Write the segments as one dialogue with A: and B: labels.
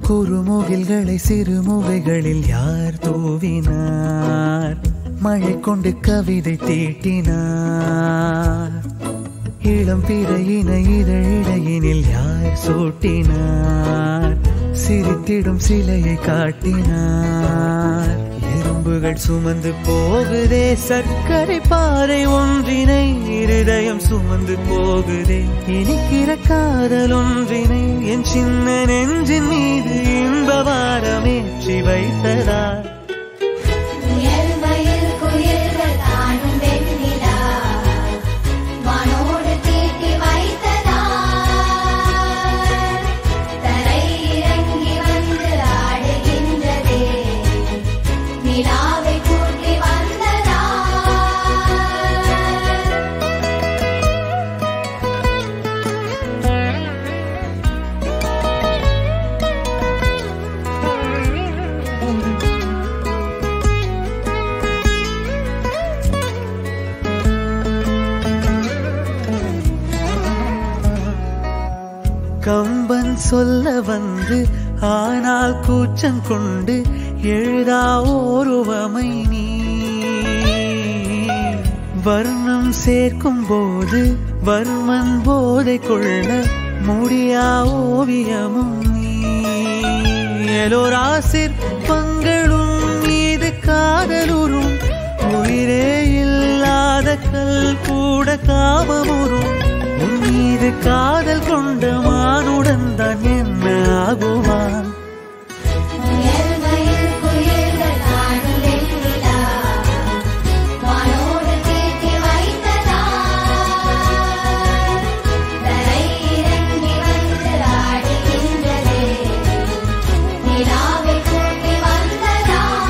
A: குறுமுகில்களை சிறுமுகைகளில் யார் தூவினார் மழை கொண்டு கவிதை தீட்டினார் இளம் பிறையின இதழிடையினில் யார் சூட்டினார் சிரித்திடும் சிலையை காட்டினார் எறும்புகள் சுமந்து போகுதே சர்க்கரை பாறை ஒன்றினை இருதயம் சுமந்து போகுதே இனிக்கிற காதல் ஒன்றினை என் சின்ன நெஞ்சின் மீது இன்ப வாரமேற்றி வைத்ததார்
B: முயல் மயில் குயில்கள் தானும் வெண்ணிலா வானோடு தீட்டி வைத்ததார் தரை இறங்கி வந்து ஆடுகின்றதே நிலாவை கூட்டி வந்ததார்
A: கம்பன் சொல்ல வந்து ஆனால் கூச்சம் கொண்டு எழுதா ஓருவமை நீ வர்ணம் சேர்க்கும் போது வர்மன் போதை கொள்ள முடியா ஓவியமும் நீ எலோரா சிற்பங்களும் மீது காதலுறும் உயிரே இல்லாத கல் கூட காமமுறும் உன் மீது காதல் கொண்ட மானுடன் தான் என்ன ஆகுவான்
B: முயல் மயில் குயில்கள் தானும் வெண்ணிலா வானோடு தீட்டி வைத்ததார் தரை இறங்கி வந்து ஆடுகின்றதே நிலாவை கூட்டி வந்ததார்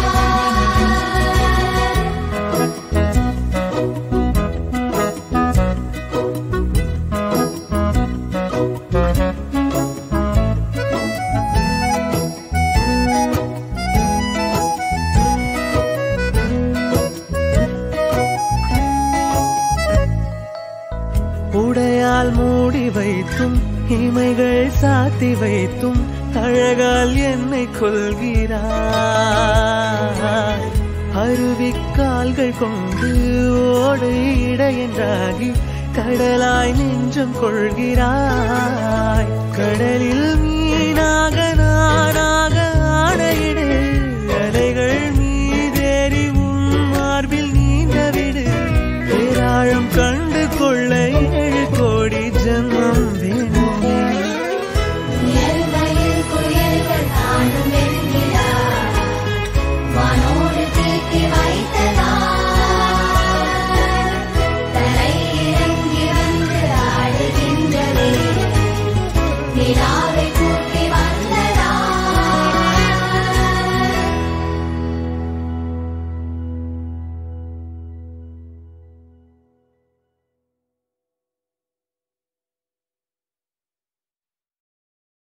A: உடையால் மூடி வைத்தும் இமைகள் சாத்தி வைத்தும் அழகால் என்னை கொள்கிறாய் அருவிக்கால்கள் கொண்டு ஓடு இடையென்றாகி கடலாய் நெஞ்சம் கொள்கிறாய் கடலில் மீனாக நானாக